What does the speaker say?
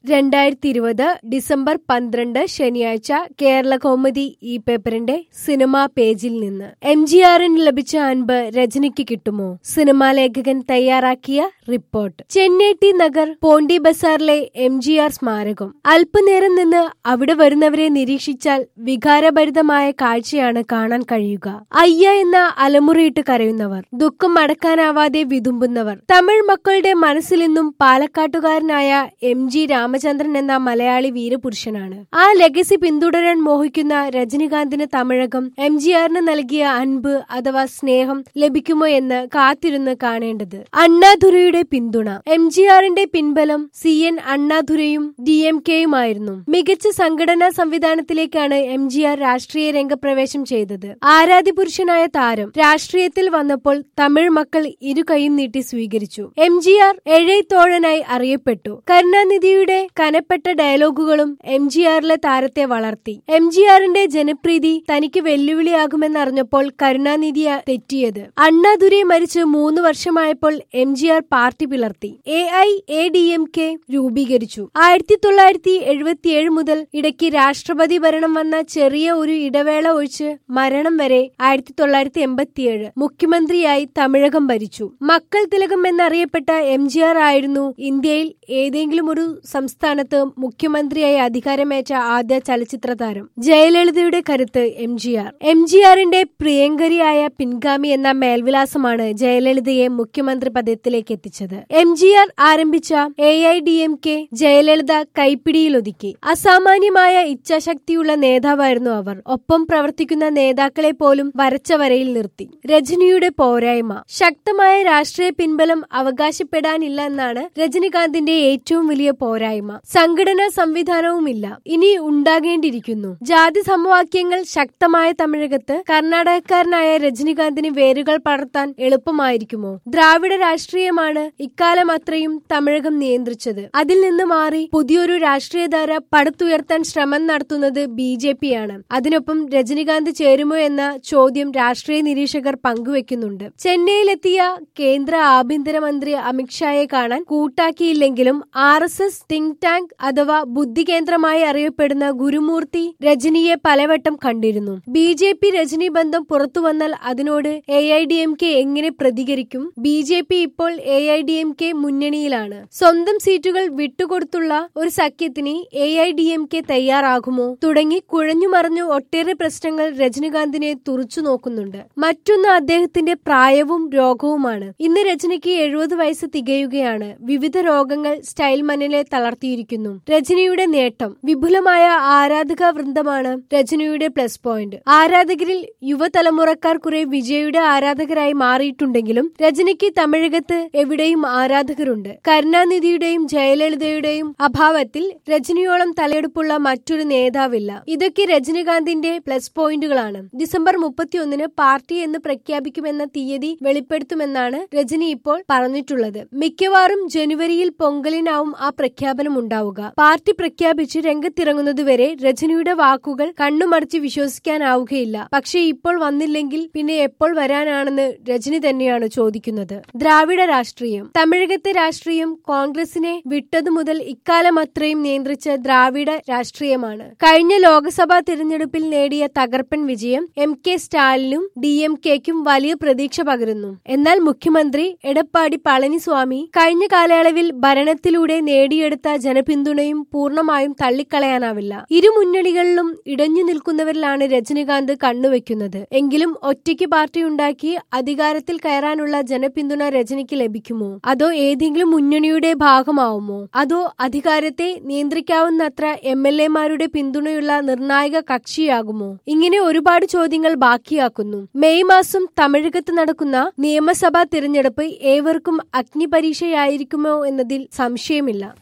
രണ്ടായിരത്തി ഇരുപത് ഡിസംബർ പന്ത്രണ്ട് ശനിയാഴ്ച കേരള കൗമുദി ഈ പേപ്പറിന്റെ സിനിമാ പേജിൽ നിന്ന് എം ജി ആറിന് ലഭിച്ച അൻപ് രജനിക്ക് കിട്ടുമോ സിനിമാ ലേഖകൻ തയ്യാറാക്കിയ റിപ്പോർട്ട് ചെന്നൈ നഗർ പോണ്ടി ബസാറിലെ എം ജി ആർ സ്മാരകം അല്പനേരം നിന്ന് അവിടെ വരുന്നവരെ നിരീക്ഷിച്ചാൽ വികാരഭരിതമായ കാഴ്ചയാണ് കാണാൻ കഴിയുക അയ്യ എന്ന അലമുറയിട്ട് കരയുന്നവർ ദുഃഖം അടക്കാനാവാതെ വിതുമ്പുന്നവർ തമിഴ് മക്കളുടെ മനസ്സിൽ നിന്നും പാലക്കാട്ടുകാരനായ എം ജി രാമചന്ദ്രൻ എന്ന മലയാളി വീരപുരുഷനാണ് ആ ലെഗസി പിന്തുടരാൻ മോഹിക്കുന്ന രജനികാന്തിന് തമിഴകം എം ജി ആറിന് നൽകിയ അൻപ് അഥവാ സ്നേഹം ലഭിക്കുമോ എന്ന് കാത്തിരുന്ന് കാണേണ്ടത് അണ്ണാദുരയുടെ പിന്തുണ എം ജി ആറിന്റെ പിൻബലം സി എൻ അണ്ണാദുരയും ഡി എം കെയുമായിരുന്നു മികച്ച സംഘടനാ സംവിധാനത്തിലേക്കാണ് എം ജി ആർ രാഷ്ട്രീയ രംഗപ്രവേശം ചെയ്തത് ആരാധ്യ പുരുഷനായ താരം രാഷ്ട്രീയത്തിൽ വന്നപ്പോൾ തമിഴ് മക്കൾ ഇരു കൈയും നീട്ടി സ്വീകരിച്ചു എം ജി ആർ എഴൈത്തോഴനായി അറിയപ്പെട്ടു കരുണാനിധിയുടെ കനപ്പെട്ട ഡയലോഗുകളും എം ജി ആറിലെ താരത്തെ വളർത്തി എം ജി ആറിന്റെ ജനപ്രീതി തനിക്ക് വെല്ലുവിളിയാകുമെന്നറിഞ്ഞപ്പോൾ കരുണാനിധി തെറ്റിയത് അണ്ണാദുരൈ മരിച്ച് മൂന്ന് വർഷമായപ്പോൾ എം ജി ആർ പാർട്ടി പിളർത്തി A I A D M K രൂപീകരിച്ചു ആയിരത്തി തൊള്ളായിരത്തി എഴുപത്തിയേഴ് മുതൽ ഇടയ്ക്ക് രാഷ്ട്രപതി ഭരണം വന്ന ചെറിയ ഒരു ഇടവേള ഒഴിച്ച് മരണം വരെ ആയിരത്തി തൊള്ളായിരത്തി എൺപത്തിയേഴ് മുഖ്യമന്ത്രിയായി തമിഴകം ഭരിച്ചു മക്കൾ തിലകം എന്നറിയപ്പെട്ട എം ജി ആർ ആയിരുന്നു ഇന്ത്യയിൽ ഏതെങ്കിലും ഒരു സംസ്ഥാനത്ത് മുഖ്യമന്ത്രിയായി അധികാരമേറ്റ ആദ്യ ചലച്ചിത്ര താരം ജയലളിതയുടെ കരുത്ത് M G R M G ആറിന്റെ പ്രിയങ്കരിയായ പിൻഗാമി എന്ന മേൽവിലാസമാണ് ജയലളിതയെ മുഖ്യമന്ത്രി പദത്തിലേക്ക് എത്തിച്ചത് എം ജി ആർ ആരംഭിച്ച A I D M K Jayalalithaa കൈപ്പിടിയിലൊതുക്കി അസാമാന്യമായ ഇച്ഛാശക്തിയുള്ള നേതാവായിരുന്നു അവർ ഒപ്പം പ്രവർത്തിക്കുന്ന നേതാക്കളെ പോലും വരച്ച വരയിൽ നിർത്തി രജനിയുടെ പോരായ്മ ശക്തമായ രാഷ്ട്രീയ പിൻബലം അവകാശപ്പെടാനില്ല എന്നാണ് രജനികാന്തിന്റെ ഏറ്റവും വലിയ പോരായ്മ സംഘടനാ സംവിധാനവുമില്ല ഇനി ഉണ്ടാകേണ്ടിയിരിക്കുന്നു ജാതി സമവാക്യങ്ങൾ ശക്തമായ തമിഴകത്ത് കർണാടകക്കാരനായ രജനികാന്തിന് വേരുകൾ പടർത്താൻ എളുപ്പമായിരിക്കുമോ ദ്രാവിഡ രാഷ്ട്രീയമാണ് ഇക്കാലം അത്രയും തമിഴകം നിയന്ത്രിച്ചത് അതിൽ നിന്ന് മാറി പുതിയൊരു രാഷ്ട്രീയധാര പടുത്തുയർത്താൻ ശ്രമം നടത്തുന്നത് ബി ജെ പി ആണ് അതിനൊപ്പം രജനികാന്ത് ചേരുമോ എന്ന ചോദ്യം രാഷ്ട്രീയ നിരീക്ഷകർ പങ്കുവെക്കുന്നുണ്ട് ചെന്നൈയിലെത്തിയ കേന്ദ്ര ആഭ്യന്തരമന്ത്രി അമിത്ഷായെ കാണാൻ കൂട്ടാക്കിയില്ലെങ്കിലും R S S think tank അഥവാ ബുദ്ധി കേന്ദ്രമായി അറിയപ്പെടുന്ന ഗുരുമൂർത്തി രജനിയെ പലവട്ടം കണ്ടിരുന്നു ബി ജെ പി രജനി ബന്ധം പുറത്തു വന്നാൽ അതിനോട് A I D M K എങ്ങനെ പ്രതികരിക്കും ബി ജെ പി ഇപ്പോൾ A I D M K മുന്നണിയിലാണ് സ്വന്തം സീറ്റുകൾ വിട്ടുകൊടുത്തുള്ള ഒരു സഖ്യത്തിന് A I D M K തയ്യാറാകുമോ തുടങ്ങി കുഴഞ്ഞുമറിഞ്ഞു ഒട്ടേറെ പ്രശ്നങ്ങൾ രജനികാന്തിനെ തുറച്ചു നോക്കുന്നുണ്ട് മറ്റൊന്ന് അദ്ദേഹത്തിന്റെ പ്രായവും രോഗവുമാണ് ഇന്ന് രജനിക്ക് എഴുപത് വയസ്സ് തികയുകയാണ് വിവിധ രോഗങ്ങൾ സ്റ്റൈൽ മനിലെ തളർത്തിയിരിക്കുന്നു രജനിയുടെ നേട്ടം വിപുലമായ ആരാധക വൃന്ദമാണ് രജനിയുടെ പ്ലസ് പോയിന്റ് ആരാധകരിൽ യുവതലമുറക്കാർ കുറെ വിജയുടെ ആരാധകരായി മാറിയിട്ടുണ്ടെങ്കിലും രജനിക്ക് തമിഴകത്ത് എവിടെയും ആരാധകരുണ്ട് കരുണാനിധിയുടെയും ജയലളിതയുടെയും അഭാവത്തിൽ രജനിയോളം തലയെടുപ്പുള്ള മറ്റൊരു നേതാവില്ല ഇതൊക്കെ രജനികാന്തിന്റെ പ്ലസ് പോയിന്റുകളാണ് ഡിസംബർ മുപ്പത്തിയൊന്നിന് പാർട്ടി എന്ന് പ്രഖ്യാപിക്കുമെന്ന തീയതി വെളിപ്പെടുത്തുമെന്നാണ് രജനി ഇപ്പോൾ പറഞ്ഞിട്ടുള്ളത് മിക്കവാറും ജനുവരിയിൽ പൊങ്കലിനാവും ആ പ്രഖ്യാപനം ഉണ്ടാവുക പാർട്ടി പ്രഖ്യാപിച്ച് രംഗത്തിറങ്ങുന്നതുവരെ രജനിയുടെ വാക്കുകൾ കണ്ണുമടച്ച് വിശ്വസിക്കാനാവുകയില്ല പക്ഷേ ഇപ്പോൾ വന്നില്ലെങ്കിൽ പിന്നെ എപ്പോൾ വരാനാണെന്ന് രജനി തന്നെയാണ് ചോദിക്കുന്നത് ദ്രാവിഡ രാഷ്ട്രീയം തമിഴകത്തെ രാഷ്ട്രീയം കോൺഗ്രസിനെ വിട്ടതു മുതൽ ഇക്കാലം അത്രയും നിയന്ത്രിച്ച ദ്രാവിഡ രാഷ്ട്രീയമാണ് കഴിഞ്ഞ ലോക്സഭാ തിരഞ്ഞെടുപ്പിൽ നേടിയ തകർപ്പൻ വിജയം എം കെ സ്റ്റാലിനും ഡി എം കെക്കും വലിയ പ്രതീക്ഷ പകരുന്നു എന്നാൽ മുഖ്യമന്ത്രി എടപ്പാടി പളനിസ്വാമി കഴിഞ്ഞ കാലയളവിൽ ഭരണത്തിലൂടെ നേടിയെടുത്ത ജനപിന്തുണയും പൂർണ്ണമായും തള്ളിക്കളയാനാവില്ല ഇരു മുന്നണികളിലും ഇടഞ്ഞു നിൽക്കുന്നവരിലാണ് രജനികാന്ത് കണ്ണുവെക്കുന്നത് എങ്കിലും ഒറ്റയ്ക്ക് പാർട്ടി ഉണ്ടാക്കി അധികാരത്തിൽ കയറാനുള്ള ജനപിന്തുണ രജനിക്ക് ലഭിക്കുമോ അതോ ഏതെങ്കിലും മുന്നണിയുടെ ഭാഗമാവുമോ അതോ അധികാരത്തെ നിയന്ത്രിക്കാവുന്നത്ര എം എൽ എമാരുടെ പിന്തുണയുള്ള നിർണായക കക്ഷിയാകുമോ ഇങ്ങനെ ഒരുപാട് ചോദ്യങ്ങൾ ബാക്കിയാക്കുന്നു മെയ് മാസം തമിഴകത്ത് നടക്കുന്ന നിയമസഭാ തിരഞ്ഞെടുപ്പ് ഏവർക്കും അഗ്നിപരീക്ഷയായിരിക്കുമോ എന്നതിൽ സംശയമില്ല